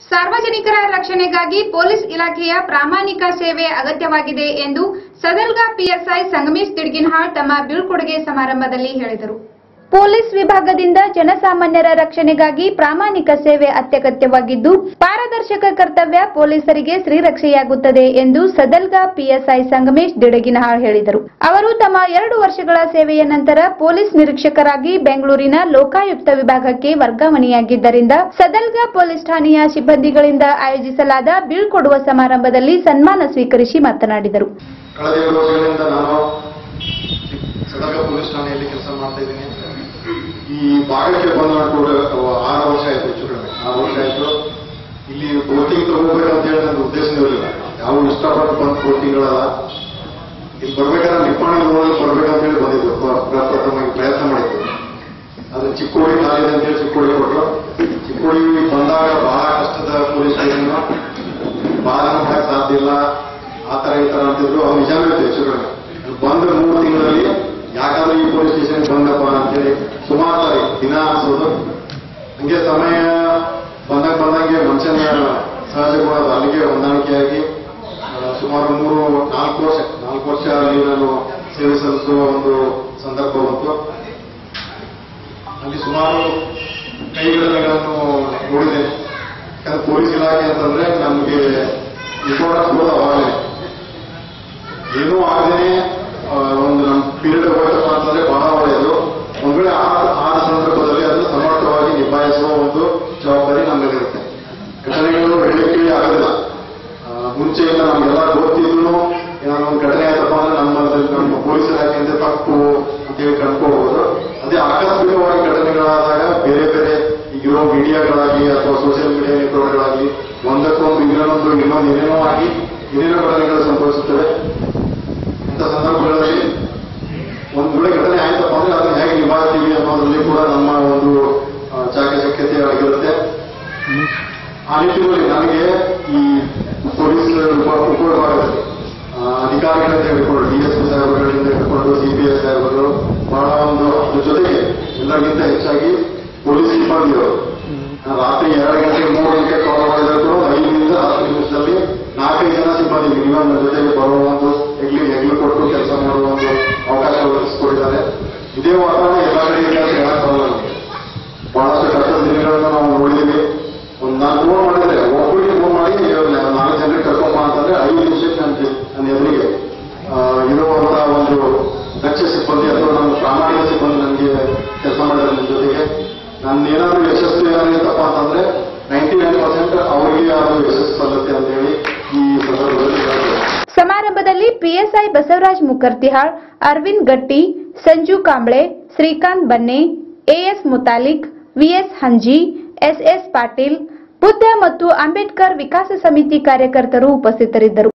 ಸಾರ್ವಜನಿಕರ ರಕ್ಷಣೆಗಾಗಿ ಪೊಲೀಸ್ ಇಲಾಖೆಯ ಪ್ರಾಮಾಣಿಕ ಸೇವೆ ಅಗತ್ಯವಾಗಿದೆ ಎಂದು ಸದಲ್ಗಾ ಪಿಎಸ್ಐ ಸಂಗಮೇಶ್ ತಿಡ್ಗಿನಹಾಳ್ ತಮ್ಮ ಬೀಳ್ಕೊಡುಗೆ ಸಮಾರಂಭದಲ್ಲಿ ಹೇಳಿದರು ಪೊಲೀಸ್ ವಿಭಾಗದಿಂದ ಜನಸಾಮಾನ್ಯರ ರಕ್ಷಣೆಗಾಗಿ ಪ್ರಾಮಾಣಿಕ ಸೇವೆ ಅತ್ಯಗತ್ಯವಾಗಿದ್ದು ಪಾರದರ್ಶಕ ಕರ್ತವ್ಯ ಪೊಲೀಸರಿಗೆ ಶ್ರೀರಕ್ಷೆಯಾಗುತ್ತದೆ ಎಂದು ಸದಲ್ಗಾ ಪಿಎಸ್ಐ ಸಂಗಮೇಶ್ ದಿಡಗಿನಹಾಳ್ ಹೇಳಿದರು ಅವರು ತಮ್ಮ ಎರಡು ವರ್ಷಗಳ ಸೇವೆಯ ನಂತರ ಪೊಲೀಸ್ ನಿರೀಕ್ಷಕರಾಗಿ ಬೆಂಗಳೂರಿನ ಲೋಕಾಯುಕ್ತ ವಿಭಾಗಕ್ಕೆ ವರ್ಗಾವಣೆಯಾಗಿದ್ದರಿಂದ ಸದಲ್ಗಾ ಪೊಲೀಸ್ ಠಾಣೆಯ ಸಿಬ್ಬಂದಿಗಳಿಂದ ಆಯೋಜಿಸಲಾದ ಬೀಳ್ಕೊಡುವ ಸಮಾರಂಭದಲ್ಲಿ ಸನ್ಮಾನ ಸ್ವೀಕರಿಸಿ ಮಾತನಾಡಿದರು ಕಳೆದ ಎರಡು ವರ್ಷಗಳಿಂದ ನಾನು ಸದಗ ಪೊಲೀಸ್ ಠಾಣೆಯಲ್ಲಿ ಕೆಲಸ ಮಾಡ್ತಾ ಇದ್ದೀನಿ ಈ ಭಾಗಕ್ಕೆ ಬಂದ ಕೂಡ ಆರು ವರ್ಷ ಆಯ್ತು ಹೆಚ್ಚು ಕಡಿಮೆ ಆರು ವರ್ಷ ಆಯ್ತು ಇಲ್ಲಿ ಕೋಚಿಂಗ್ ತಗೋಬೇಕಂತ ಹೇಳಿ ನನ್ನ ಉದ್ದೇಶನೇ ಇರಲಿಲ್ಲ ಯಾವ ಇಷ್ಟಪಟ್ಟು ಬಂದ ಕೋಚಿಂಗ್ಗಳಲ್ಲ ಇಲ್ಲಿ ಬರ್ಬೇಕಾದ್ರೆ ನಿಪ್ಪಾಣಿ ರೋಡಲ್ಲಿ ಬರ್ಬೇಕಂತ ಹೇಳಿ ಬಂದಿದ್ದು ಪ್ರ- ಪ್ರಪ್ರಥಮವಾಗಿ ಪ್ರಯತ್ನ ಮಾಡಿದ್ದು ಅದು ಚಿಕ್ಕೋಡಿ ಕಾಲಿದೆ ಅಂತ ಹೇಳಿ ಚಿಕ್ಕೋಡಿ ಕೊಟ್ಟರು ಚಿಕ್ಕೋಡಿ ಬಂದಾಗ ಬಹಳ ಕಷ್ಟದ ಪೊಲೀಸ್ ಸ್ಟೇಷನ್ ಬಹಳ ಮಾಡಕ್ ಸಾಧ್ಯ ಇಲ್ಲ ಆ ತರ ಈ ತರ ಅಂತಿದ್ರು ಅವ್ರು ನಿಜಾನೇ ಇರುತ್ತೆ ಹೆಚ್ಚು ಕಡಿಮೆ ಅಲ್ಲಿ ಬಂದ ಮೂರು ತಿಂಗಳಲ್ಲಿ ಯಾಕಾದ್ರೂ ಈ ಪೊಲೀಸ್ ಸ್ಟೇಷನ್ ಬಂದಪ್ಪ ಅಂತೇಳಿ ಸುಮಾರು ಸಾರಿ ದಿನ ಅನ್ಸೋದು ಹಂಗೆ ಸಮಯ ಬಂದಾಗ ಬಂದಂಗೆ ಮನುಷ್ಯನ ಸಹಜ ಗುಣ ಅಲ್ಲಿಗೆ ಹೊಂದಾಣಿಕೆಯಾಗಿ ಆ, ಸುಮಾರು ಮೂರು ನಾಲ್ಕು ವರ್ಷ ನಾಲ್ಕು ವರ್ಷ ಅಲ್ಲಿ ನಾನು ಸೇವೆ ಸಲ್ಲಿಸುವ ಒಂದು ಸಂದರ್ಭ ಬಂತು ಅಲ್ಲಿ ಸುಮಾರು ಕೈಗಳನ್ನು ನೋಡಿದ್ದೇನೆ ಯಾಕಂದ್ರೆ ಪೊಲೀಸ್ ಇಲಾಖೆ ಅಂತಂದ್ರೆ ನಮಗೆ ಇಂಪಾರ್ಟೆನ್ಸ್ ಕೊಡೋದು ಅವಾಗಲೇ ಏನೂ ಆಗದೇನೆ ಒಂದು ನಮ್ಮ ಪೀರಿಯಡ್ ಹೋಯ್ತಪ್ಪ ಅಂತಂದ್ರೆ ಬಹಳ ಒಳ್ಳೆಯದು ಒಂದ್ ವೇಳೆ ಆ ಆ ಸಂದರ್ಭದಲ್ಲಿ ಅದನ್ನು ಸಮರ್ಥವಾಗಿ ನಿಭಾಯಿಸುವ ಒಂದು ಜವಾಬ್ದಾರಿ ನಮ್ಮಲ್ಲಿರುತ್ತೆ ಘಟನೆಗಳು ಹೇಳಲಿಕ್ಕೆ ಆಗೋದಿಲ್ಲ ಆ, ಮುಂಚೆಯಿಂದ ನಮಗೆಲ್ಲ ಗೊತ್ತಿದ್ರು ಏನಾದ್ರು ಒಂದು ಘಟನೆ ಆಯ್ತಪ್ಪ ಅಂದ್ರೆ ನಮ್ಮಲ್ಲಿ ನಮ್ಮ ಪೊಲೀಸ್ ಇಲಾಖೆಯಿಂದ ತಪ್ಪು ಅಂತೇಳಿ ಕಂಡ್ಕೋಬಹುದು ಅದೇ ಆಕಸ್ಮಿಕವಾಗಿ ಘಟನೆಗಳಾದಾಗ ಬೇರೆ ಬೇರೆ ಈಗಿರೋ ಮೀಡಿಯಾಗಳಾಗಲಿ ಅಥವಾ ಸೋಷಿಯಲ್ ಮೀಡಿಯಾ ನೆಟ್ವರ್ಕ್ಗಳಾಗಲಿ ಒಂದಕ್ಕೊಂದು ಇನ್ನೊಂದು ಇನ್ನೊಂದು ಏನೇನೋ ಆಗಿ ಏನೇನೋ ಘಟನೆಗಳು ಸಂಭವಿಸುತ್ತವೆ ಇಂಥ ಸಂದರ್ಭಗಳಲ್ಲಿ ಒಂದು ವೇಳೆ ಘಟನೆ ಆಯ್ತಪ್ಪ ಅಂದ್ರೆ ಅದನ್ನ ಹೇಗೆ ನಿಭಾಯಿಸ್ತೀವಿ ಅನ್ನೋದ್ರಲ್ಲಿ ಕೂಡ ನಮ್ಮ ಒಂದು ಆ, ಚಾಕಚಕ್ಯತೆ ಆಗಿರುತ್ತೆ ಆ ನಿಟ್ಟಿನಲ್ಲಿ ನನಗೆ ಈ ಪೊಲೀಸ್ ಉಪ ಉಪವಿಭಾಗದಲ್ಲಿ ಆ, ಅಧಿಕಾರಿಗಳಿಂದ ಹಿಡ್ಕೊಂಡು ಡಿ ಎಸ್ ಪಿ ಸಾಹೇಬರುಗಳಿಂದ ಹಿಡ್ಕೊಂಡು ಸಿ ಪಿ ಎಸ್ ಸಾಹೇಬರು ಬಹಳ ಒಂದು ಅದ್ರ ಜೊತೆಗೆ ಎಲ್ಲರಿಗಿಂತ ಹೆಚ್ಚಾಗಿ ಪೊಲೀಸ್ ಸಿಬ್ಬಂದಿಯವರು ನಾನು ರಾತ್ರಿ ಎರಡು ಗಂಟೆ ಮೂರು ಗಂಟೆ ಕಾಲ್ ಮಾಡಿದ್ರು ಐದರಿಂದ ಹತ್ತು ನಿಮಿಷದಲ್ಲಿ ನಾಲ್ಕೈದು ಜನ ಸಿಬ್ಬಂದಿ ಮಿನಿಮಮ್ ನನ್ನ ಜೊತೆಗೆ ಬರುವ ಒಂದು ಹೆಗ್ಲಿ ಹೆಗ್ಲು ಕೊಟ್ಟು ಕೆಲಸ ಮಾಡುವ ಒಂದು ಅವಕಾಶ ಒದಗಿಸಿಕೊಟ್ಟಿದ್ದಾರೆ ಇದೇ ವಾತಾವರಣ ಎಲ್ಲ ಕಡೆ ಇಲ್ಲ ಅಂತ ಹೇಳಕ್ ಬರಲ್ಲ ನಮಗೆ ಬಹಳಷ್ಟು ಕಷ್ಟದ ದಿನಗಳನ್ನು ನಾವು ನೋಡಿದ್ದೀವಿ ಒಂದು ನಾನು ಫೋನ್ ಮಾಡಿದ್ರೆ ಒಬ್ಬರಿಗೆ ಫೋನ್ ಮಾಡಿ ನೀವು ನಾಲ್ಕು ಜನರಿಗೆ ಕರ್ಕೊಂಬ ಅಂತಂದ್ರೆ ಐದು ನಿಮಿಷಕ್ಕೆ ನನ್ನ ನನ್ನ ಎದುರಿಗೆ ಆ, ಇರುವಂತಹ ಒಂದು ದಕ್ಷ ಸಿಬ್ಬಂದಿ ಅಥವಾ ನಮ್ಮ ಪ್ರಾಮಾಣಿಕ ಸಿಬ್ಬಂದಿ ನನಗೆ ಕೆಲಸ ಮಾಡಿದ್ರೆ ನನ್ನ ಜೊತೆಗೆ ನನ್ನ ಏನಾದ್ರು ಯಶಸ್ಸು ಏನಾಗಿತ್ತಪ್ಪ ಅಂತಂದ್ರೆ ನೈಂಟಿ ನೈನ್ ಪರ್ಸೆಂಟ್ ಅವರಿಗೆ ಅದು ಯಶಸ್ಸು ಸಲ್ಲುತ್ತೆ ಅಂತ ಹೇಳಿ ಈ ಸಂದರ್ಭದಲ್ಲಿ ಹೇಳ್ತೇನೆ ಸಮಾರಂಭದಲ್ಲಿ PSI Basavaraj Mukartihal Arvind Gatti Sanju Kamble Srikanth Banne A S Mutalik V S Hanji S S Patil Buddha ಮತ್ತು ಅಂಬೇಡ್ಕರ್ ವಿಕಾಸ ಸಮಿತಿ ಕಾರ್ಯಕರ್ತರು ಉಪಸ್ಥಿತರಿದ್ದರು